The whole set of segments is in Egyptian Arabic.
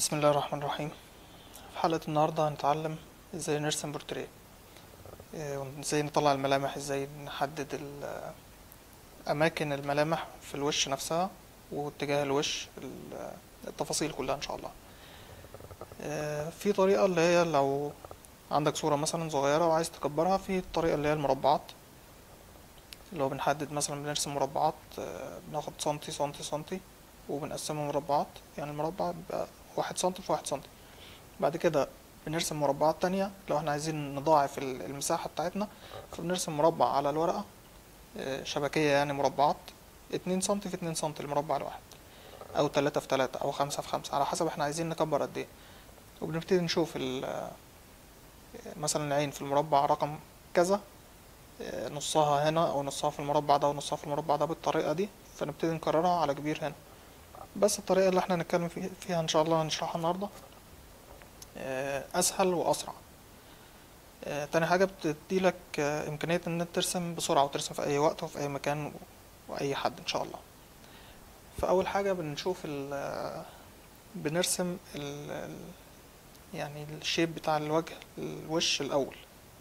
بسم الله الرحمن الرحيم في حلقة النهاردة هنتعلم ازاي نرسم بورتريه إيه، وازاي نطلع الملامح ازاي نحدد ال- أماكن الملامح في الوش نفسها واتجاه الوش ال- التفاصيل كلها إن شاء الله إيه، في طريقة اللي هي لو عندك صورة مثلا صغيرة وعايز تكبرها في الطريقة اللي هي المربعات اللي هو بنحدد مثلا بنرسم مربعات آه، بناخد سنتي سنتي سنتي وبنقسمها مربعات يعني المربع بيبقى واحد سنتي في واحد سنتي بعد كده بنرسم مربعات تانية لو احنا عايزين نضاعف ال- المساحة بتاعتنا فبنرسم مربع على الورقة آه، شبكية يعني مربعات اتنين سنتي في اتنين سنتي المربع الواحد أو تلاتة في تلاتة أو خمسة في خمسة على حسب احنا عايزين نكبر قد ايه وبنبتدي نشوف ال- آه، مثلا العين في المربع رقم كذا آه، نصها هنا أو نصها في المربع ده ونصها في المربع ده بالطريقة دي فنبتدي نكررها على كبير هنا بس الطريقة اللي احنا هنتكلم في- فيها ان شاء الله هنشرحها النهاردة آه، اسهل واسرع آه، تاني حاجة بتديلك آه، امكانية ان انت ترسم بسرعة وترسم في اي وقت وفي اي مكان واي حد ان شاء الله فاول حاجة بنشوف ال آه، بنرسم ال ال- يعني الشيب بتاع الوجه الوش الاول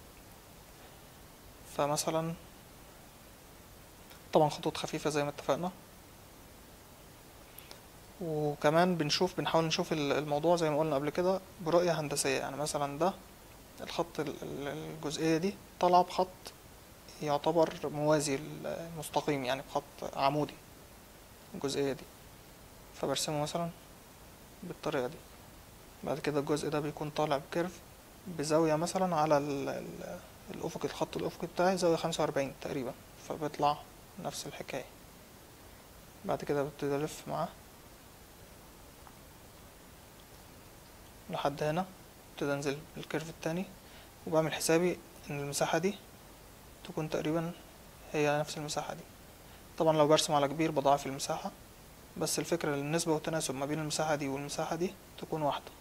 فمثلا طبعا خطوط خفيفة زي ما اتفقنا وكمان بنشوف بنحاول نشوف ال- الموضوع زي ما قلنا قبل كده برؤية هندسية يعني مثلا ده الخط ال- ال- الجزئية دي طالعة بخط يعتبر موازي المستقيم يعني بخط عمودي الجزئية دي فبرسمه مثلا بالطريقة دي بعد كده الجزء ده بيكون طالع بكيرف بزاوية مثلا على ال- ال- الأفق الخط الأفقي بتاعي زاوية خمسة وأربعين تقريبا فبيطلع نفس الحكاية بعد كده ببتدي ألف معاه لحد هنا ابتدي انزل بالكيرف التاني وبعمل حسابي ان المساحة دي تكون تقريبا هي نفس المساحة دي طبعا لو برسم على كبير بضاعف المساحة بس الفكرة ان النسبة والتناسب ما بين المساحة دي والمساحة دي تكون واحدة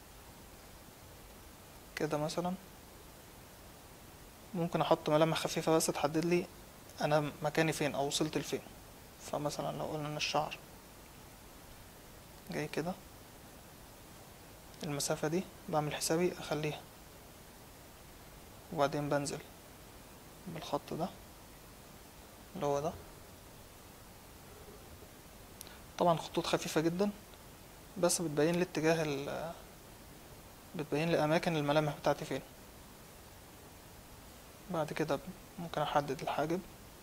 كده مثلا ممكن احط ملامح خفيفة بس تحدد لي انا مكاني فين او وصلت لفين فمثلا لو قلنا ان الشعر جاي كده المسافة دي بعمل حسابي أخليها وبعدين بنزل بالخط ده اللي هو ده طبعا خطوط خفيفة جدا بس بتبين لي اتجاه ال بتبين لي أماكن الملامح بتاعتي فين بعد كده ممكن أحدد الحاجب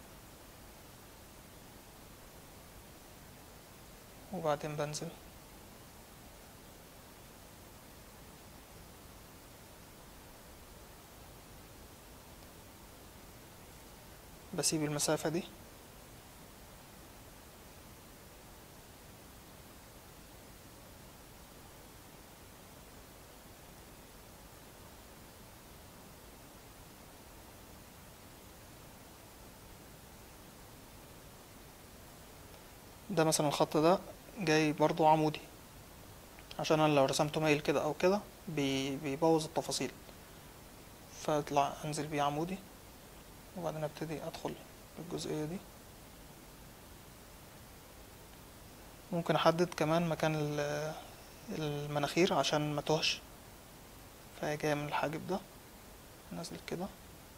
وبعدين بنزل بسيب المسافة دي ده مثلا الخط ده جاي برضو عمودي عشان انا لو رسمته مايل كده او كده بي- بيبوظ التفاصيل فاطلع انزل بيه عمودي وبعدين ابتدي ادخل الجزئية دي ممكن احدد كمان مكان ال- المناخير عشان ما توهش فهي جاية من الحاجب ده نازل كده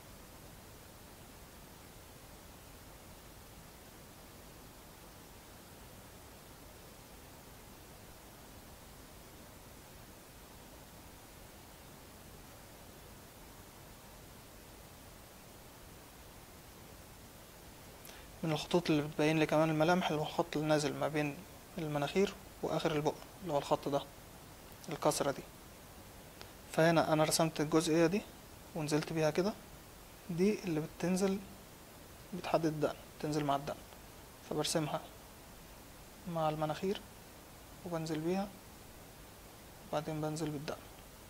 من الخطوط اللي بتبين لي كمان الملامح اللي هو الخط اللي نازل ما بين المناخير واخر البق اللي هو الخط ده الكسرة دي فهنا انا رسمت الجزئية دي ونزلت بيها كده دي اللي بتنزل بتحدد الدقن تنزل مع الدقن فبرسمها مع المناخير وبنزل بيها وبعدين بنزل بالدقن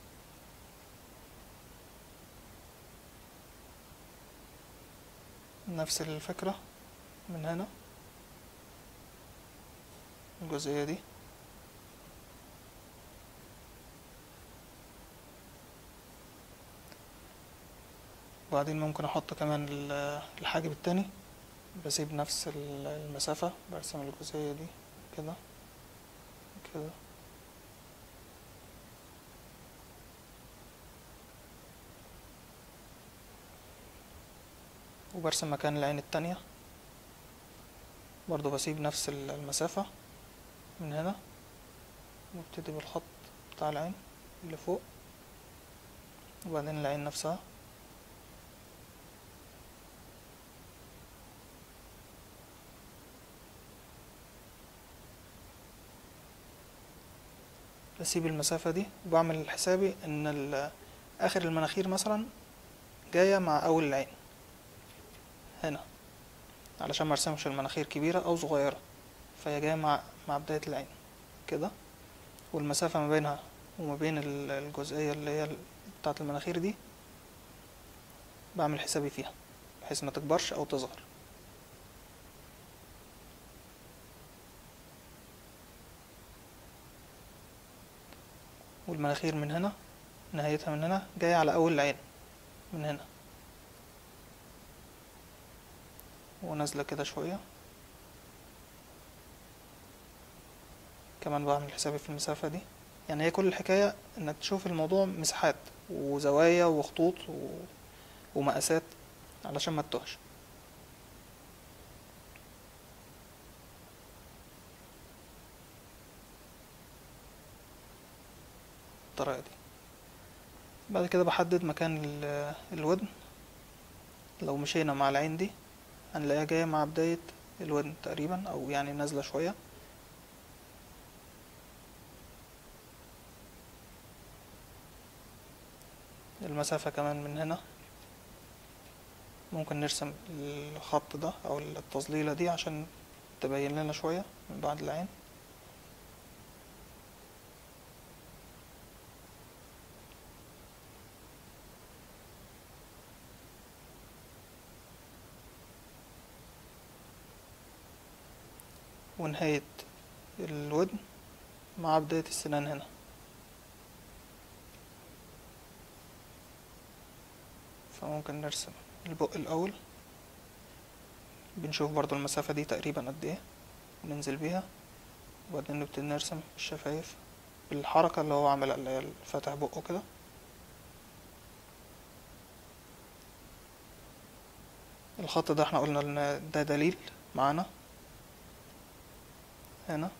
نفس الفكرة من هنا الجزئية دي وبعدين ممكن احط كمان ال- الحاجب التاني بسيب نفس ال- المسافة برسم الجزئية دي كده كده وبرسم مكان العين التانية برضو بسيب نفس ال- المسافة من هنا وابتدي بالخط بتاع العين اللي فوق وبعدين العين نفسها بسيب المسافة دي وبعمل حسابي ان ال- اخر المناخير مثلا جاية مع اول العين هنا علشان مرسمش المناخير كبيرة او صغيرة فهي جاية مع مع بداية العين كده والمسافة ما بينها وما بين ال- الجزئية اللي هي ال- بتاعة المناخير دي بعمل حسابي فيها بحيث ما تكبرش او تصغر والمناخير من هنا نهايتها من هنا جاية على أول العين من هنا ونازلة كده شوية كمان بعمل حسابي في المسافة دي يعني هي كل الحكاية انك تشوف الموضوع مساحات وزوايا وخطوط و... ومقاسات علشان ما تتوهش بالطريقة دي بعد كده بحدد مكان ال- الودن لو مشينا مع العين دي هنلاقيها جاية مع بداية الودن تقريبا او يعني نازلة شوية المسافة كمان من هنا ممكن نرسم الخط ده او التظليلة دي عشان تبين لنا شوية من بعد العين ونهاية الودن مع بداية السنان هنا فممكن نرسم البق الأول بنشوف برضو المسافة دي تقريبا قد ايه وننزل بيها وبعدين نبتدي نرسم الشفايف بالحركة اللي هو عاملها اللي هي فاتح بقه كده الخط ده احنا قلنا ان ده دليل معانا هنا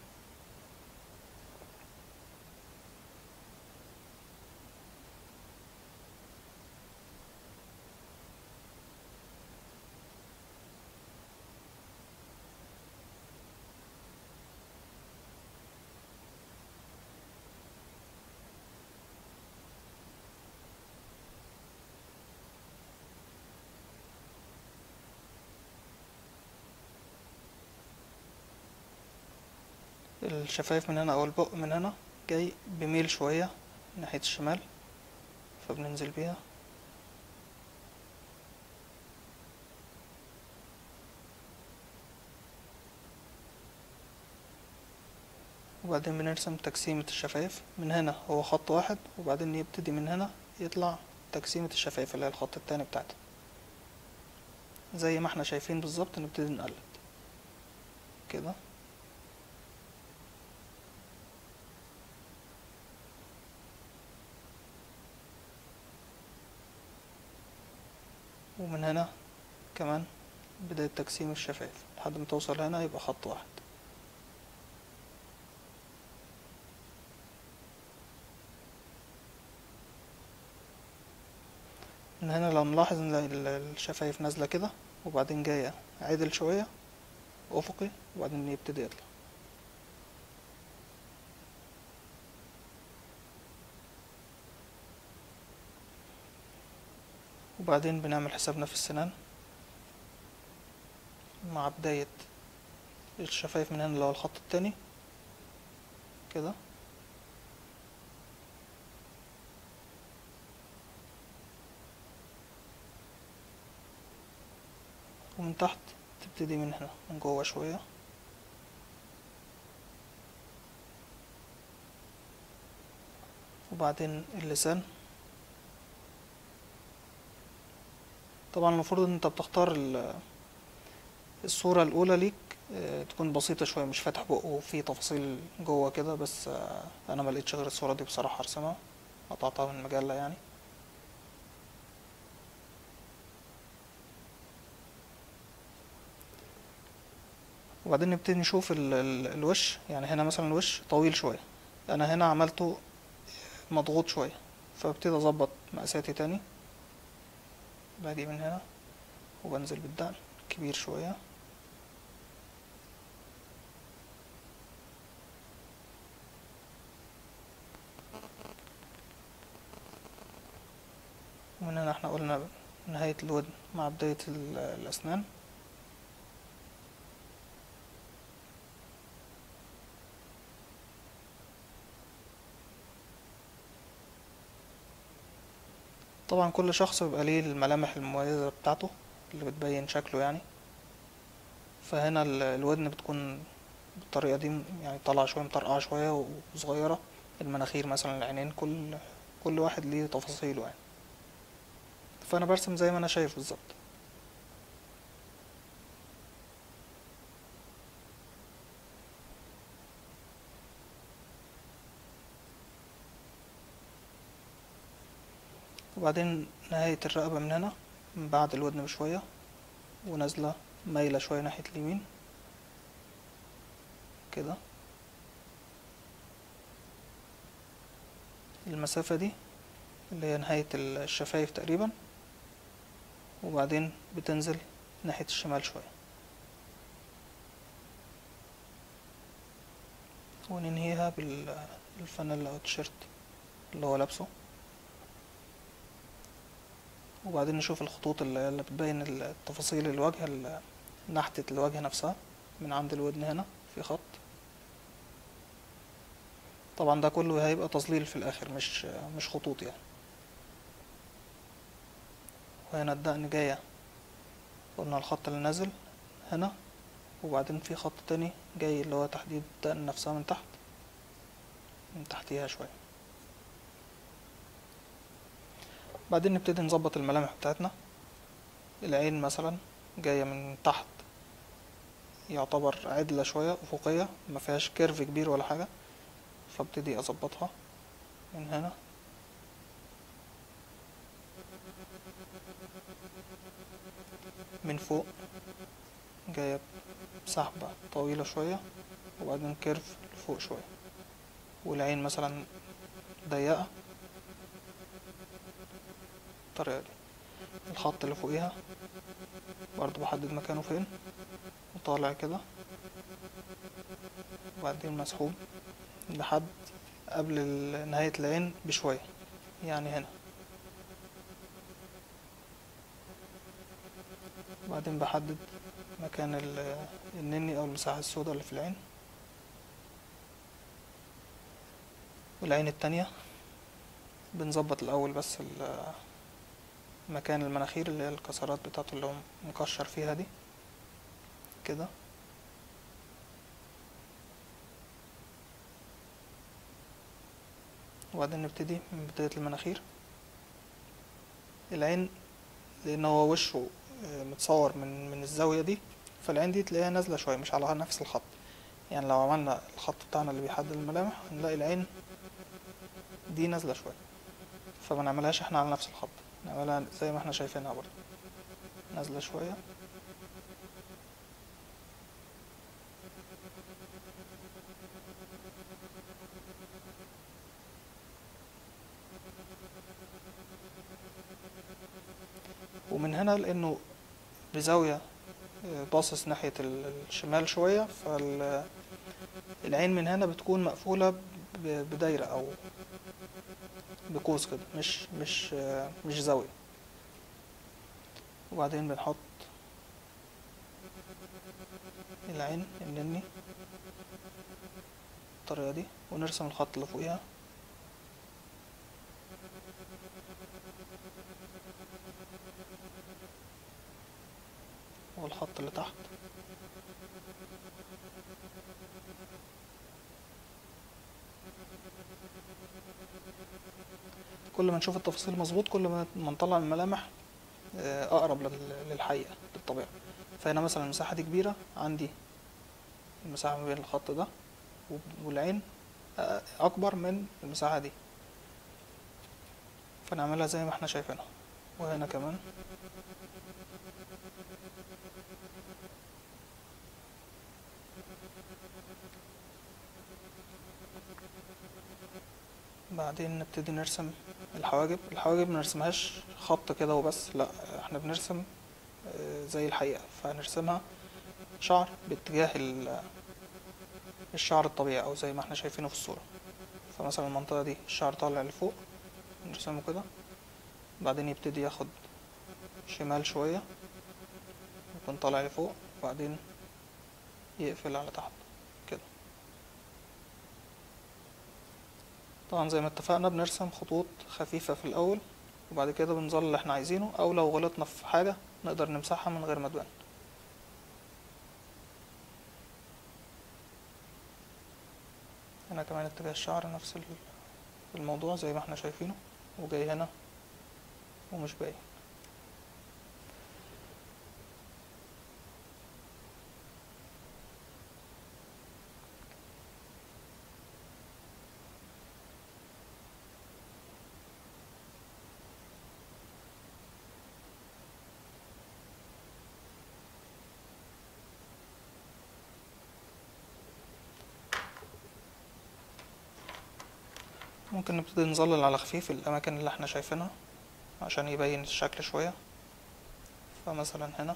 الشفايف من هنا او البق من هنا جاي بميل شوية ناحية الشمال فبننزل بيها وبعدين بنرسم تقسيمة الشفايف من هنا هو خط واحد وبعدين يبتدي من هنا يطلع تقسيمة الشفايف اللي هي الخط التاني بتاعتها زي ما احنا شايفين بالظبط نبتدي نقلد كده ومن هنا كمان بداية تقسيم الشفايف لحد ما توصل هنا يبقى خط واحد من هنا لو نلاحظ نلاقي ال- الشفايف نازلة كده وبعدين جاية عدل شوية أفقي وبعدين يبتدي يطلع وبعدين بنعمل حسابنا في السنان مع بداية الشفايف من هنا اللي هو الخط التاني كده ومن تحت تبتدي من هنا من جوه شوية وبعدين اللسان طبعا المفروض ان انت بتختار ال- الصورة الأولى ليك آه، تكون بسيطة شوية مش فاتح بقه وفيه تفاصيل جوه كده بس آه، أنا ملقتش غير الصورة دي بصراحة أرسمها قطعتها من مجلة يعني وبعدين نبتدي نشوف ال ال الوش يعني هنا مثلا الوش طويل شوية انا هنا عملته مضغوط شوية فببتدي اظبط مقاساتي تاني باجي من هنا وبنزل بالدقن كبير شوية ومن هنا احنا قلنا نهاية الودن مع بداية ال- الأسنان طبعا كل شخص بيبقى ليه الملامح المميزة بتاعته اللي بتبين شكله يعني فهنا ال- الودن بتكون بالطريقة دي م- يعني طالعة شوية مطرقعة شوية وصغيرة المناخير مثلا العينين كل كل واحد ليه تفاصيله يعني فأنا برسم زي ما أنا شايف بالظبط وبعدين نهاية الرقبة من هنا من بعد الودن بشوية ونازلة مايلة شوية ناحية اليمين كده المسافة دي اللي هي نهاية الشفايف تقريبا وبعدين بتنزل ناحية الشمال شوية وننهيها بالفانيلا أو التيشيرت اللي هو لابسه وبعدين نشوف الخطوط اللي اللي بتبين التفاصيل الوجه ال- نحتة الوجه نفسها من عند الودن هنا في خط طبعا ده كله هيبقى تظليل في الآخر مش مش خطوط يعني وهنا الدقن جاية قلنا الخط اللي نازل هنا وبعدين في خط تاني جاي اللي هو تحديد الدقن نفسها من تحت من تحتيها شوية بعدين نبتدي نظبط الملامح بتاعتنا العين مثلا جاية من تحت يعتبر عدلة شوية أفقية ما فيهاش كيرف كبير ولا حاجة فابتدي أظبطها من هنا من فوق جاية بسحبة طويلة شوية وبعدين كيرف لفوق شوية والعين مثلا ضيقة بالطريقة دي الخط اللي فوقيها برضه بحدد مكانه فين وطالع كده وبعدين مسحوب لحد قبل ال- نهاية العين بشوية يعني هنا وبعدين بحدد مكان ال- النني أو المساحة السوداء اللي في العين والعين التانية بنظبط الأول بس ال- مكان المناخير اللي هي الكسرات بتاعته اللي هو مكشر فيها دي كده وبعدين نبتدي من بداية المناخير العين لأن هو وشه آه، متصور من من الزاوية دي فالعين دي تلاقيها نازلة شوية مش على نفس الخط يعني لو عملنا الخط بتاعنا اللي بيحدد الملامح هنلاقي العين دي نازلة شوية فما نعملهاش احنا على نفس الخط نعملها زي ما احنا شايفينها برضه نازلة شوية ومن هنا لأنه بزاوية آه، باصص ناحية ال- الشمال شوية فالعين من هنا بتكون مقفولة ب- بدايرة أو بقوس كده مش مش آه، مش زاوية وبعدين بنحط العين النني بالطريقة دي ونرسم الخط اللي فوقيها والخط اللي تحت كل ما نشوف التفاصيل مظبوط كل ما ما نطلع الملامح آه، أقرب لل- للحقيقة للطبيعة فهنا مثلا المساحة دي كبيرة عندي المساحة ما بين الخط ده وب- والعين آه، أكبر من المساحة دي فنعملها زي ما احنا شايفينها وهنا كمان بعدين نبتدي نرسم الحواجب الحواجب منرسمهاش خط كده وبس لا احنا بنرسم آه، زي الحقيقة فهنرسمها شعر باتجاه ال- الشعر الطبيعي او زي ما احنا شايفينه في الصورة فمثلا المنطقة دي الشعر طالع لفوق نرسمه كده بعدين يبتدي ياخد شمال شوية يكون طالع لفوق وبعدين يقفل على تحت كده طبعا زي ما اتفقنا بنرسم خطوط خفيفة في الأول وبعد كده بنظل اللي احنا عايزينه أو لو غلطنا في حاجة نقدر نمسحها من غير ما تبان هنا كمان اتجاه الشعر نفس ال- الموضوع زي ما احنا شايفينه وجاي هنا ومش باين ممكن نبتدي نظلل على خفيف الأماكن اللي احنا شايفينها عشان يبين الشكل شوية فمثلا هنا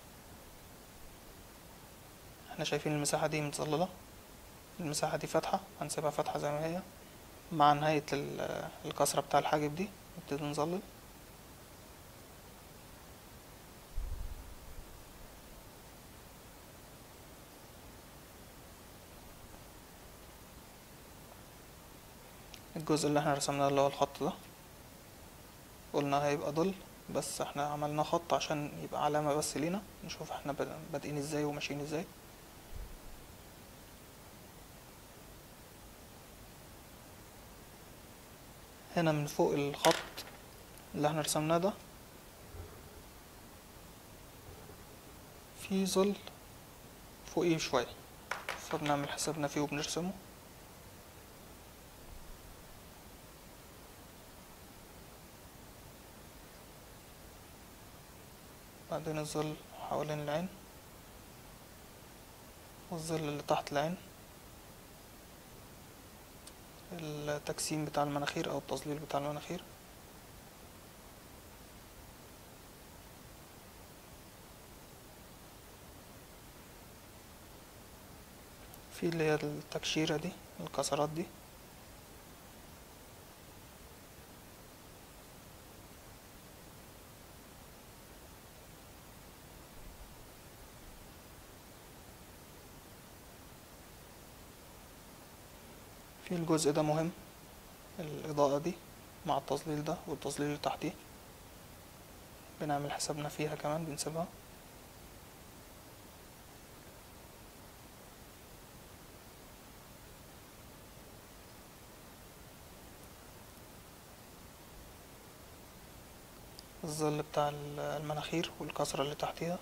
احنا شايفين المساحة دي متظللة المساحة دي فاتحة هنسيبها فاتحة زي ما هي مع نهاية ال- الكسرة بتاع الحاجب دي نبتدي نظلل الجزء اللي احنا رسمناه اللي هو الخط ده قلنا هيبقى ظل بس احنا عملنا خط عشان يبقى علامة بس لينا نشوف احنا بد- بادئين ازاي وماشيين ازاي هنا من فوق الخط اللي احنا رسمناه ده في ظل فوقيه شوية فبنعمل حسابنا فيه وبنرسمه بعدين الظل حوالين العين والظل اللي تحت العين التجسيم بتاع المناخير او التظليل بتاع المناخير في اللي هي التكشيرة دي الكسرات دي في الجزء ده مهم الإضاءة دي مع التظليل ده والتظليل اللي تحتيه بنعمل حسابنا فيها كمان بنسيبها الظل بتاع ال- المناخير والكسرة اللي تحتيها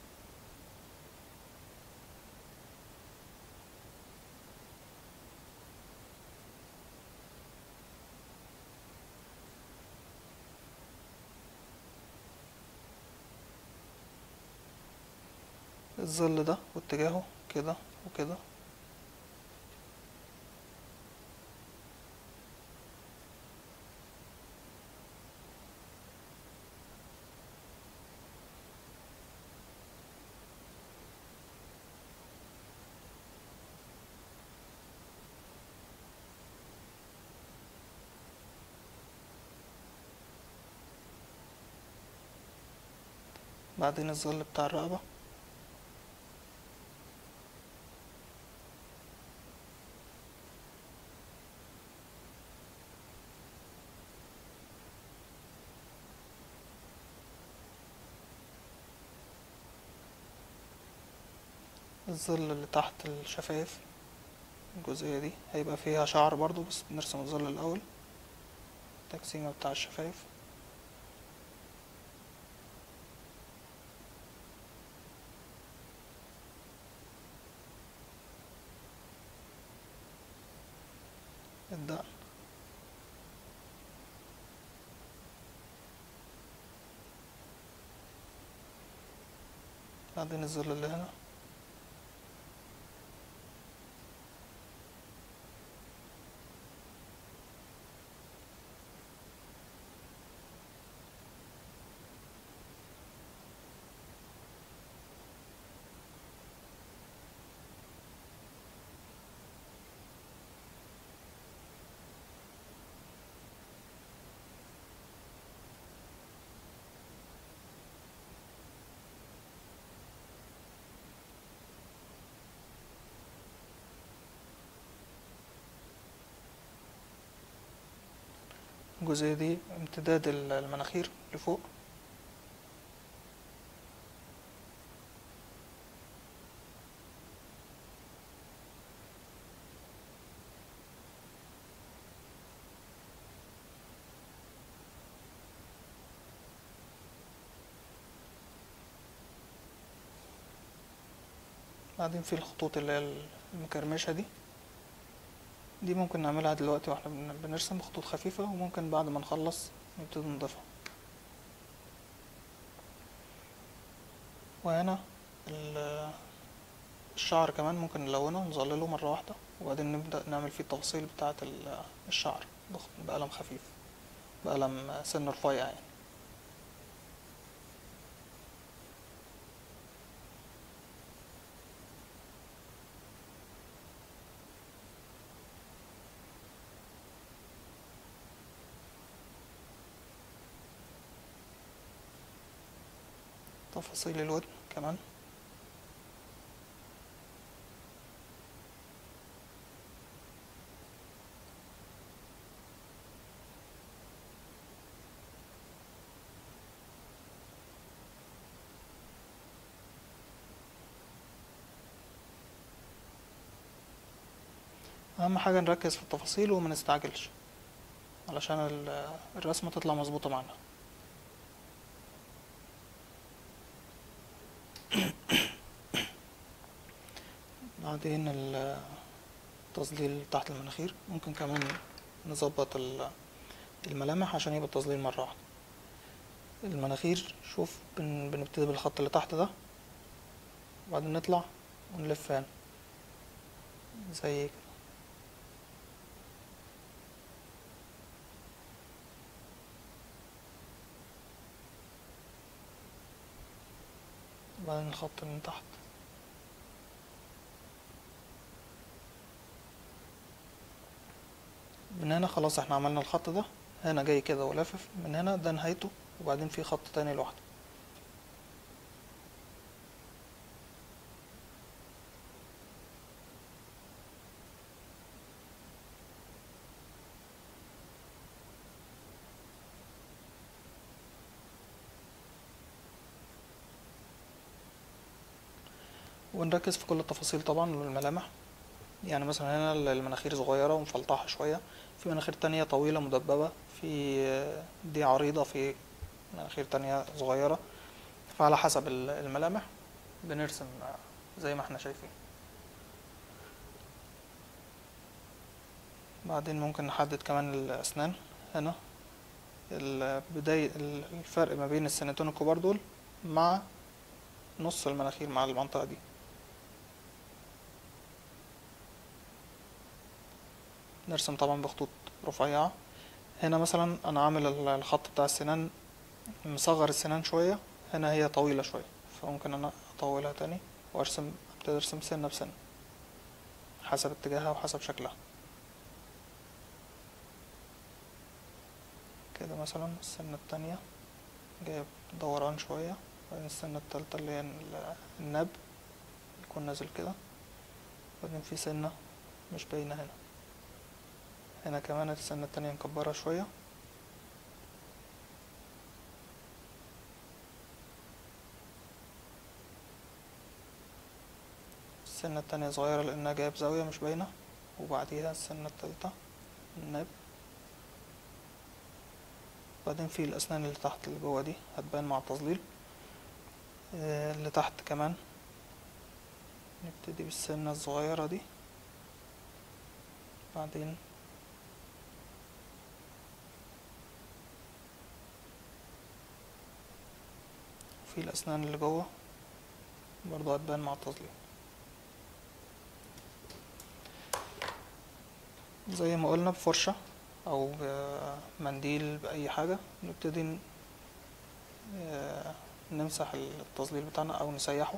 الظل ده واتجاهه كده وكده بعدين الظل بتاع الرقبة الظل اللي تحت الشفايف الجزئية دي هيبقى فيها شعر برضو بس بنرسم الظل الأول التجسيمة بتاع الشفايف الدقن بعدين الظل اللي هنا الجزئية دي امتداد ال- المناخير لفوق بعدين في الخطوط اللي هي المكرمشة دي دي ممكن نعملها دلوقتي واحنا بن- بنرسم خطوط خفيفة وممكن بعد ما نخلص نبتدي نضيفها وهنا ال- الشعر كمان ممكن نلونه ونظلله مرة واحدة وبعدين نبدأ نعمل فيه التفاصيل بتاعة ال- الشعر بخ- بقلم خفيف بقلم سن رفيع يعني تفاصيل الودن كمان اهم حاجة نركز في التفاصيل وما نستعجلش علشان ال- الرسمة تطلع مظبوطة معانا بعدين ال- التظليل تحت المناخير ممكن كمان نظبط ال- الملامح عشان يبقى التظليل مرة واحدة المناخير شوف بن بنبتدي بالخط اللي تحت ده وبعدين نطلع ونلف هنا زي كده وبعدين الخط من تحت من هنا خلاص احنا عملنا الخط ده هنا جاي كده ولافف من هنا ده نهايته وبعدين في خط تاني لوحده ونركز في كل التفاصيل طبعا والملامح يعني مثلا هنا المناخير صغيرة ومفلطحة شوية في مناخير تانية طويلة مدببة في دي عريضة في مناخير تانية صغيرة فعلى حسب ال- الملامح بنرسم زي ما احنا شايفين بعدين ممكن نحدد كمان الأسنان هنا البداية الفرق ما بين السنتين الكبار دول مع نص المناخير مع المنطقة دي نرسم طبعا بخطوط رفيعة هنا مثلا انا عامل ال- الخط بتاع السنان مصغر السنان شوية هنا هي طويلة شوية فممكن انا اطولها تاني وارسم ابتدي ارسم سنة بسنة حسب اتجاهها وحسب شكلها كده مثلا السنة التانية جايب دوران شوية وبعدين السنة التالتة اللي هي ال- الناب يكون نازل كده وبعدين في سنة مش باينة هنا هنا كمان السنة التانية مكبرة شوية السنة التانية صغيرة لأنها جايب زاوية مش باينة وبعديها السنة التالتة الناب بعدين في الأسنان اللي تحت اللي جوا دي هتبان مع التظليل آه، اللي تحت كمان نبتدي بالسنة الصغيرة دي بعدين في الأسنان اللي جوه برضه هتبان مع التظليل زي ما قلنا بفرشة أو بمنديل بأي حاجة نبتدي ن- آه، نمسح التظليل بتاعنا أو نسيحه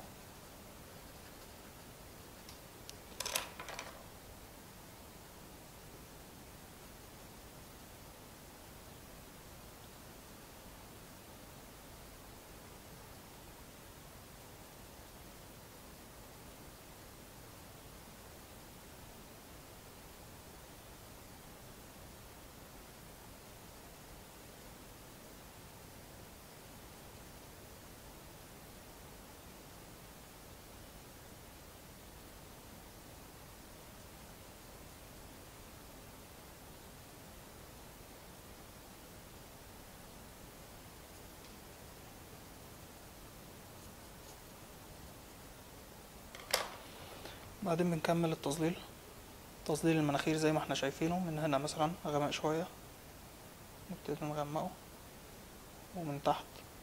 بعدين بنكمل التظليل تظليل المناخير زي ما احنا شايفينه من هنا مثلا غامق شوية نبتدي نغمقه ومن تحت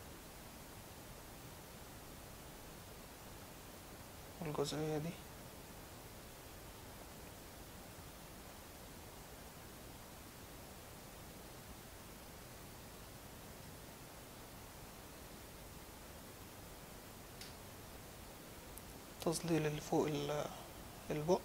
والجزئية دي تظليل اللي فوق ال- البق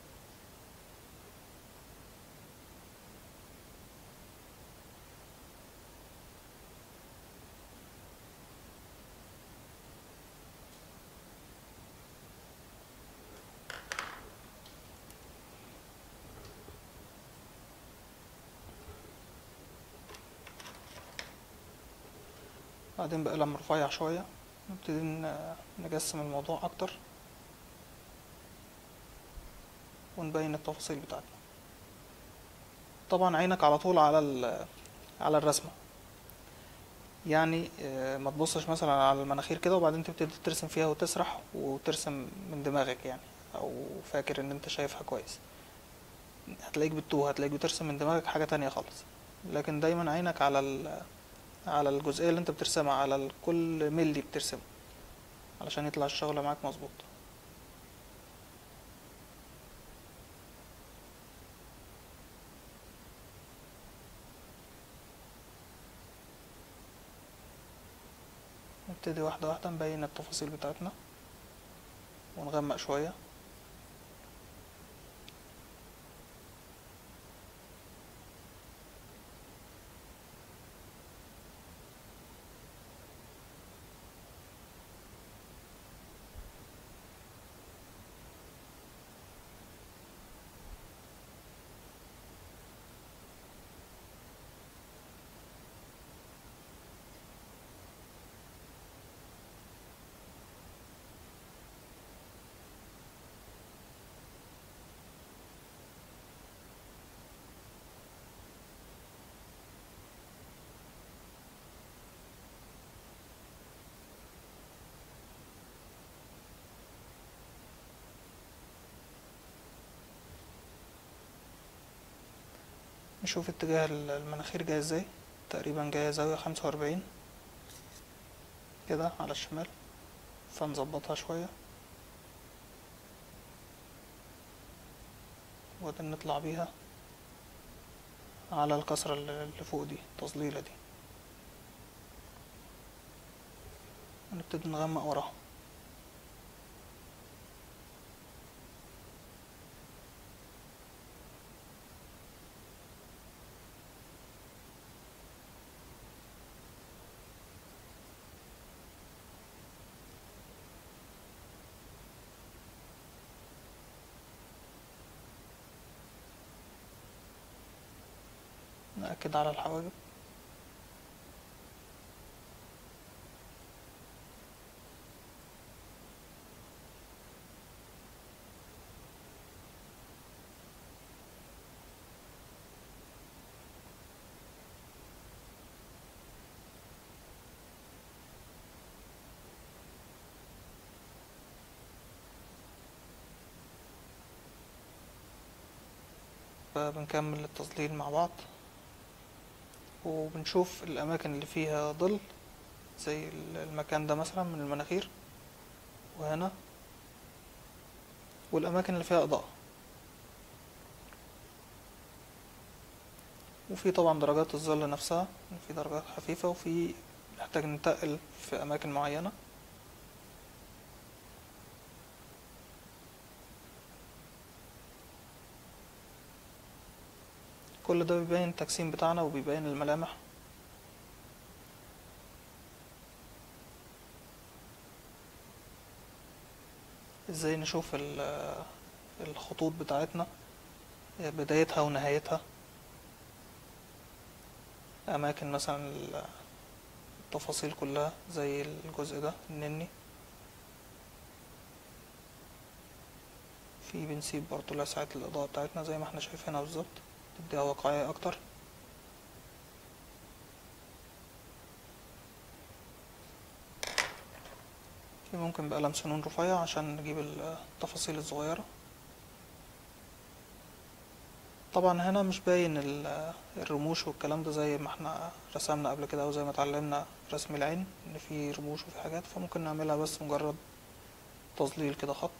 بعدين بقلم رفيع شوية نبتدي ن- نجسم الموضوع أكتر ونبين التفاصيل بتاعتنا طبعا عينك على طول على ال- على الرسمة يعني آه، ما تبصش مثلا على المناخير كده وبعدين تبتدي ترسم فيها وتسرح وترسم من دماغك يعني او فاكر ان انت شايفها كويس هتلاقيك بتتوه هتلاقيك بترسم من دماغك حاجة تانية خالص لكن دايما عينك على ال على الجزئية اللي انت بترسمها على ال- كل ملي بترسمه علشان يطلع الشغل معاك مظبوط نبتدي واحدة واحدة نبين التفاصيل بتاعتنا ونغمق شوية نشوف اتجاه ال- المناخير جاي ازاي تقريبا جاية زاوية خمسة وأربعين كده على الشمال فنظبطها شوية وبعدين نطلع بيها على الكسرة اللي اللي فوق دي التظليلة دي ونبتدي نغمق وراها نأكد على الحواجب فبنكمل التظليل مع بعض وبنشوف الأماكن اللي فيها ظل زي ال- المكان ده مثلا من المناخير وهنا والأماكن اللي فيها إضاءة وفي طبعا درجات الظل نفسها في درجات خفيفة وفي نحتاج ننتقل في أماكن معينة كل ده بيبين التجسيم بتاعنا وبيبين الملامح ازاي نشوف ال- الخطوط بتاعتنا بدايتها ونهايتها أماكن مثلا ال- التفاصيل كلها زي الجزء ده النني في بنسيب برضو لسعة الإضاءة بتاعتنا زي ما احنا شايفينها بالظبط تديها واقعية أكتر في ممكن بقلم سنون رفيع عشان نجيب التفاصيل الصغيرة طبعا هنا مش باين ال- الرموش والكلام ده زي ما احنا رسمنا قبل كده او زي ما اتعلمنا رسم العين ان في رموش وفي حاجات فممكن نعملها بس مجرد تظليل كده خط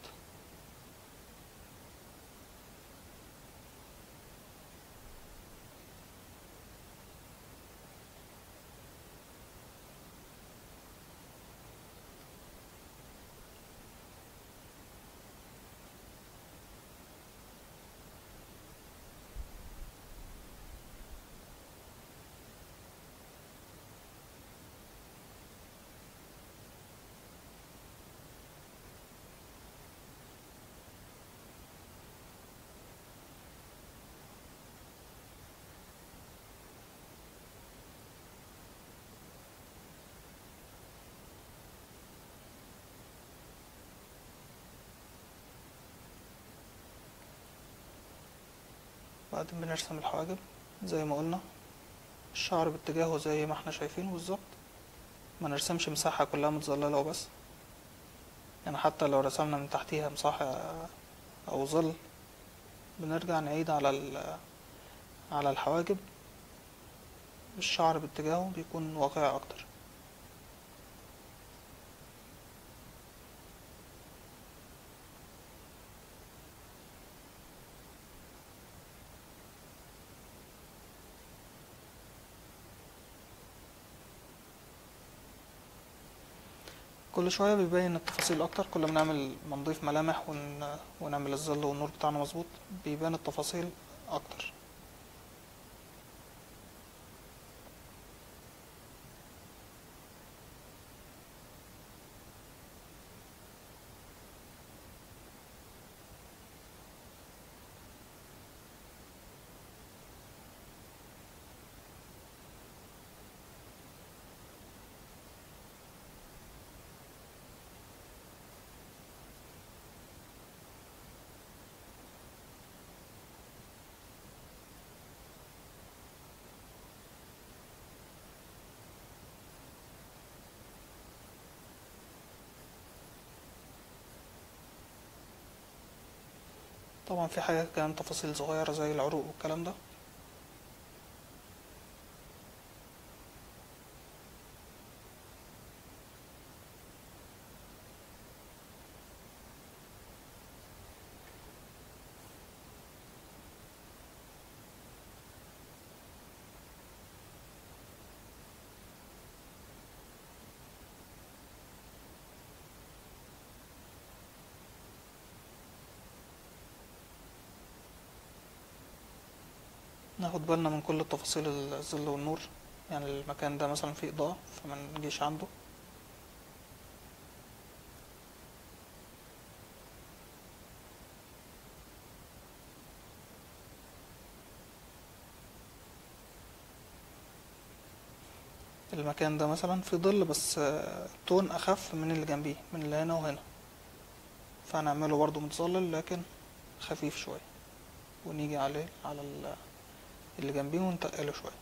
بعدين بنرسم الحواجب زي ما قلنا الشعر باتجاهه زي ما احنا شايفينه بالظبط ما نرسمش مساحة كلها متظللة وبس يعني حتى لو رسمنا من تحتيها مساحة أو ظل بنرجع نعيد على ال- على الحواجب الشعر باتجاهه بيكون واقعي أكتر كل شوية بيبين التفاصيل أكتر كل ما نعمل ما نضيف ملامح ون... ونعمل الظل والنور بتاعنا مظبوط بيبان التفاصيل أكتر طبعا في حاجات كمان تفاصيل صغيرة زي العروق والكلام ده ناخد بالنا من كل تفاصيل الظل والنور يعني المكان ده مثلا فيه إضاءة فما نجيش عنده المكان ده مثلا فيه ظل بس آه، تون أخف من اللي جنبيه من اللي هنا وهنا فهنعمله برضو متظلل لكن خفيف شوية ونيجي عليه على ال- اللي جنبيه ونتقله شوية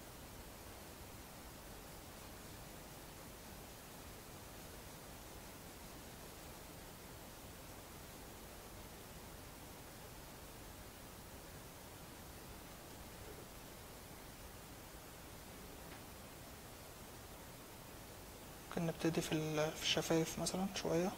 ممكن نبتدي في ال- في الشفايف مثلا شوية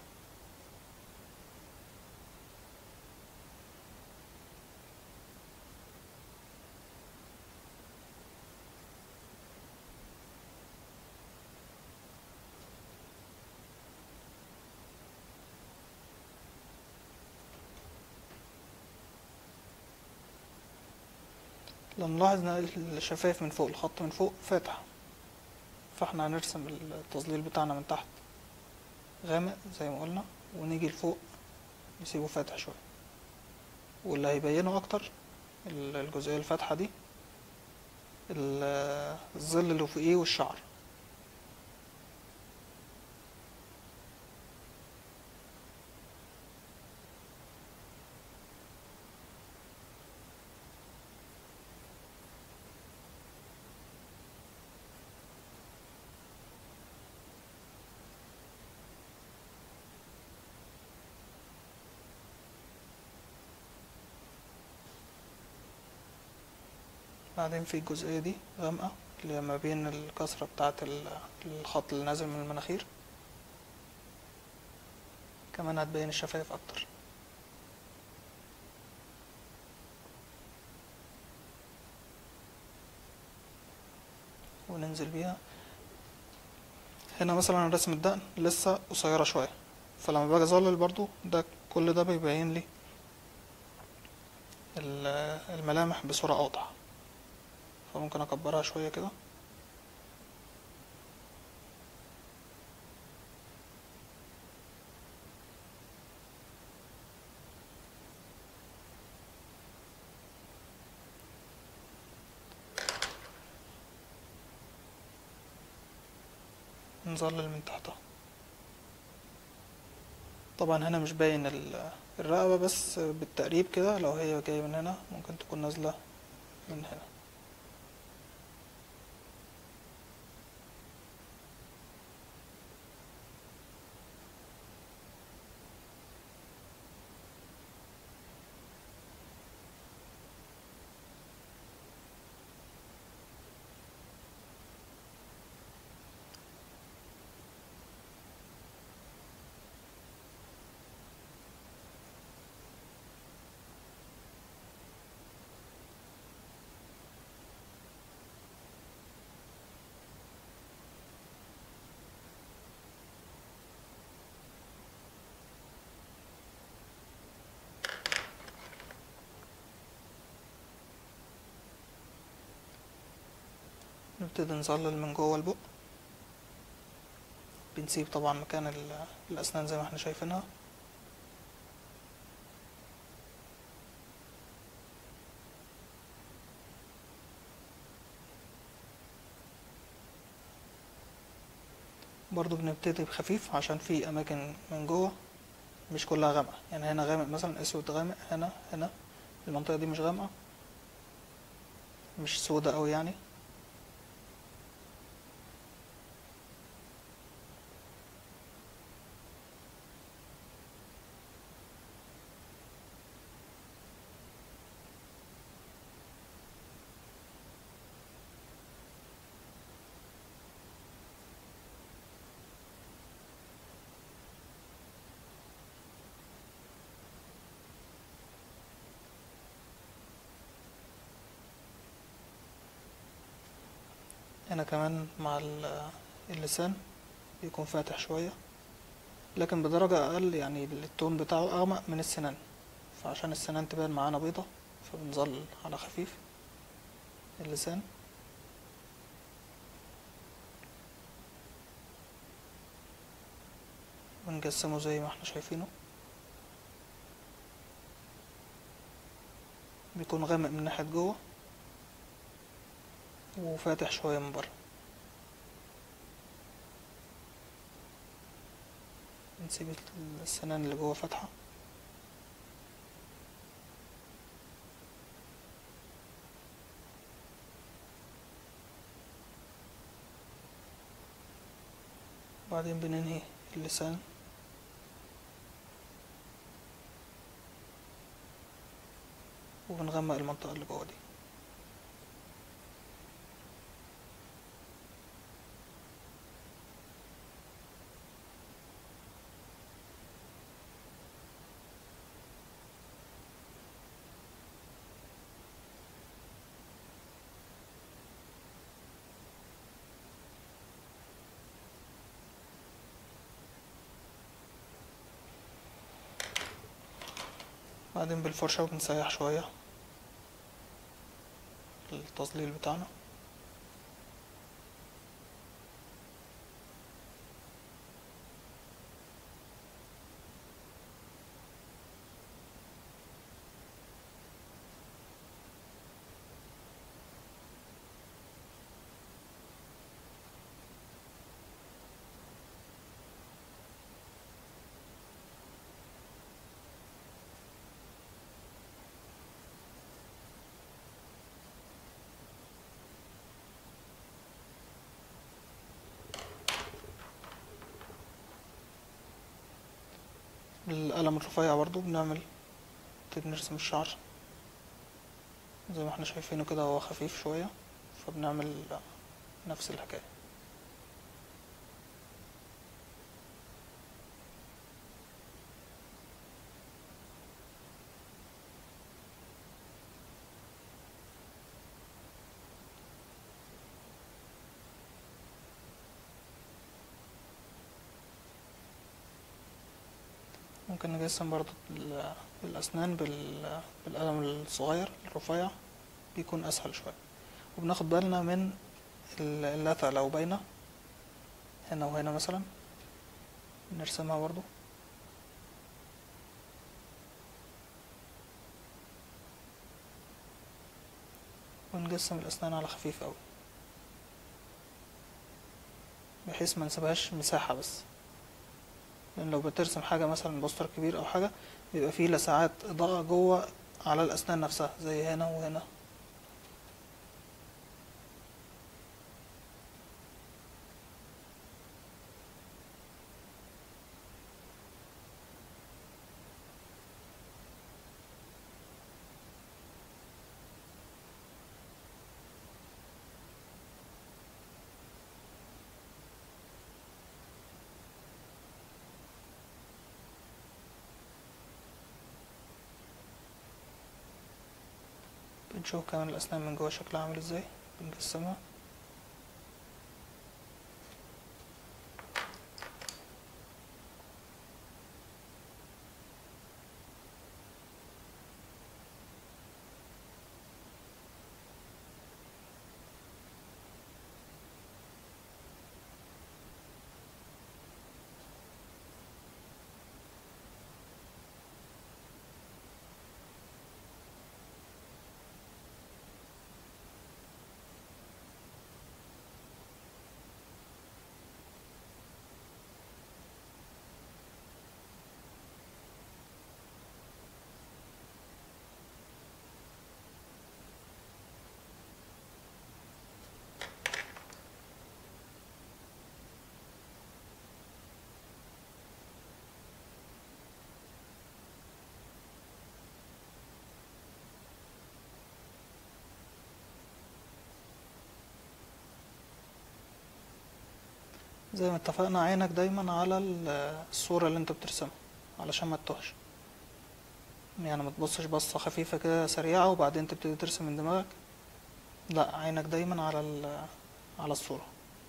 لو نلاحظ ان الشفايف من فوق الخط من فوق فاتح فاحنا هنرسم التظليل بتاعنا من تحت غامق زي ما قلنا ونيجي لفوق نسيبه فاتح شوية واللي هيبينه اكتر ال- الجزئية الفاتحة دي ال- الظل اللي فوقيه والشعر بعدين في الجزئية دي غامقة اللي هي ما بين الكسرة بتاعة ال- الخط اللي نازل من المناخير كمان هتبين الشفايف أكتر وننزل بيها هنا مثلا أنا رسم الدقن لسه قصيرة شوية فلما باجي اظلل برضو ده كل ده بيبين لي ال- الملامح بصورة أوضح فممكن أكبرها شوية كده نظلل من تحتها طبعا هنا مش باين ال- الرقبة بس بالتقريب كده لو هي جاية من هنا ممكن تكون نازلة من هنا نبتدي نظلل من جوه البق بنسيب طبعا مكان ال- الأسنان زي ما احنا شايفينها برضو بنبتدي بخفيف عشان في أماكن من جوه مش كلها غامقة يعني هنا غامق مثلا أسود غامق هنا هنا المنطقة دي مش غامقة مش سودة أوي يعني هنا كمان مع ال- اللسان بيكون فاتح شوية لكن بدرجة أقل يعني التون بتاعه أغمق من السنان فعشان السنان تبان معانا بيضة فبنظل على خفيف اللسان ونجسمه زي ما احنا شايفينه بيكون غامق من ناحية جوه وفاتح شوية من بره نسيب السنان اللي جوه فاتحة بعدين بننهي اللسان وبنغمق المنطقة اللي جوه دي بعدين بالفرشة بنسيح شوية التظليل بتاعنا بالقلم الرفيع برضو بنعمل نبتدي نرسم الشعر زي ما احنا شايفينه كده هو خفيف شوية فبنعمل نفس الحكاية ممكن نجسم برضو ال- الأسنان بال- بالقلم الصغير الرفيع بيكون أسهل شوية وبناخد بالنا من ال- اللثة لو باينة هنا وهنا مثلا نرسمها برضو ونجسم الأسنان على خفيف أوي بحيث ما نسيبهاش مساحة بس لأن لو بترسم حاجة مثلا بوستر كبير أو حاجة بيبقى فيه لسعات إضاءة جوه على الأسنان نفسها زي هنا وهنا بنشوف كمان الأسنان من جوه شكلها عامل ازاي بنقسمها زي ما اتفقنا عينك دايما على ال- الصورة اللي انت بترسمها علشان ما تتوهش يعني ما تبصش بصة خفيفة كده سريعة وبعدين تبتدي ترسم من دماغك لا عينك دايما على ال- على الصورة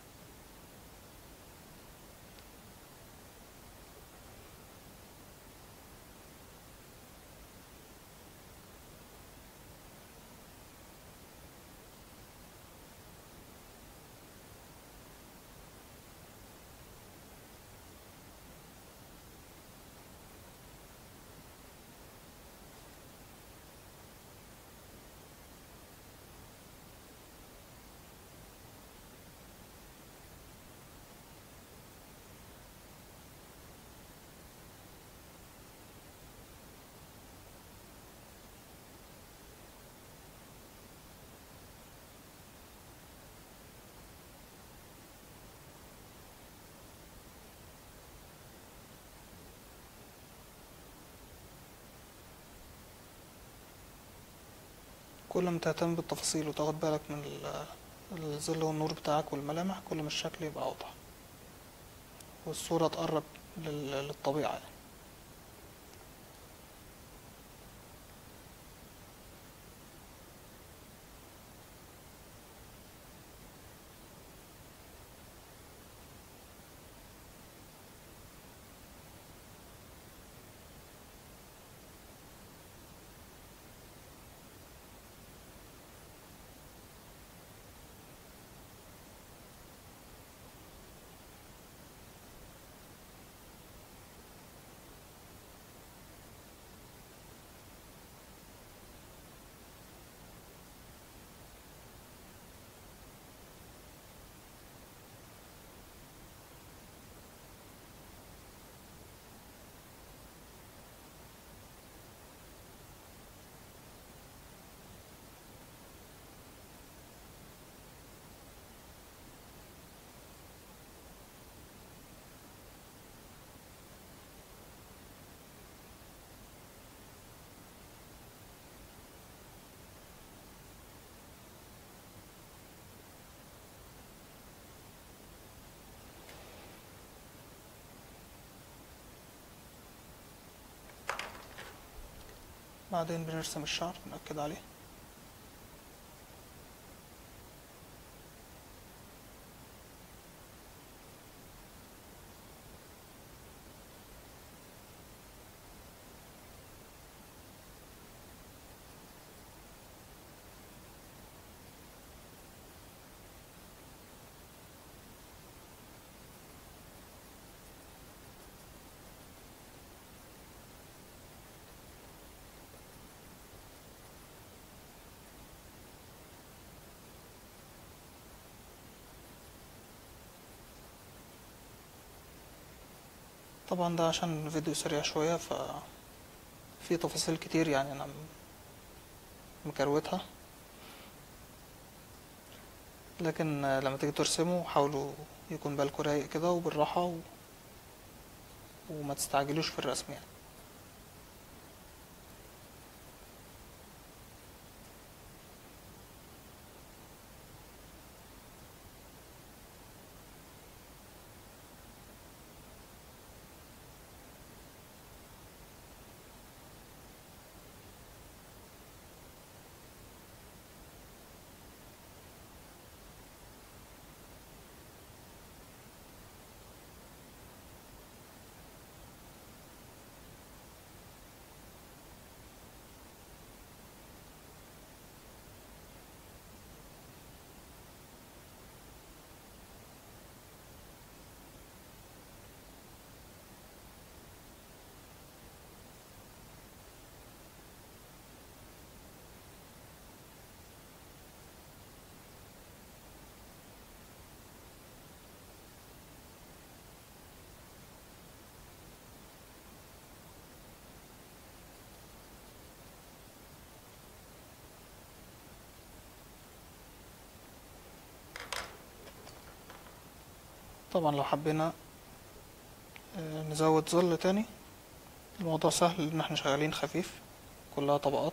كل ما تهتم بالتفاصيل وتاخد بالك من ال- الظل والنور بتاعك والملامح كل ما الشكل يبقى أوضح والصورة تقرب لل- للطبيعة يعني. بعدين بنرسم الشعر نأكد عليه طبعا ده عشان الفيديو سريع شوية ف في تفاصيل كتير يعني انا مكروتها لكن لما تيجي ترسموا حاولوا يكون بالكوا رايق كده وبالراحة و... وما تستعجلوش في الرسم يعني طبعا لو حبينا آه، نزود ظل تاني الموضوع سهل لان احنا شغالين خفيف كلها طبقات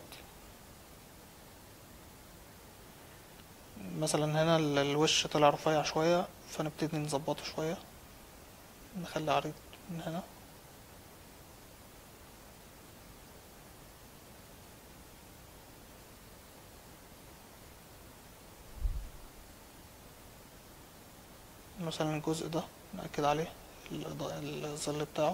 مثلا هنا ال- الوش طلع رفيع شوية فنبتدي نظبطه شوية نخلي عريض من هنا مثلا الجزء ده نأكد عليه الإضاءة الظل بتاعه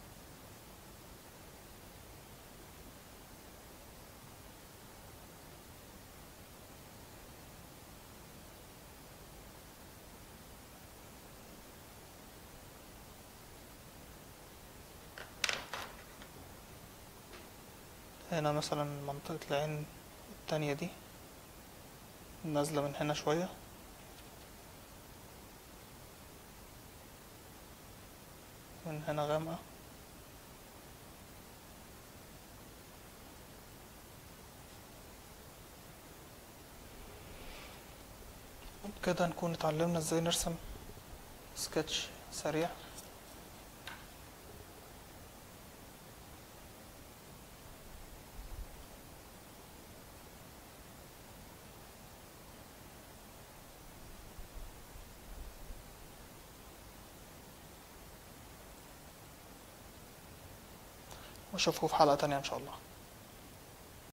هنا مثلا منطقة العين التانية دي نازلة من هنا شوية من هنا غامقة كده نكون اتعلمنا ازاي نرسم سكتش سريع واشوفكم في حلقة تانية ان شاء الله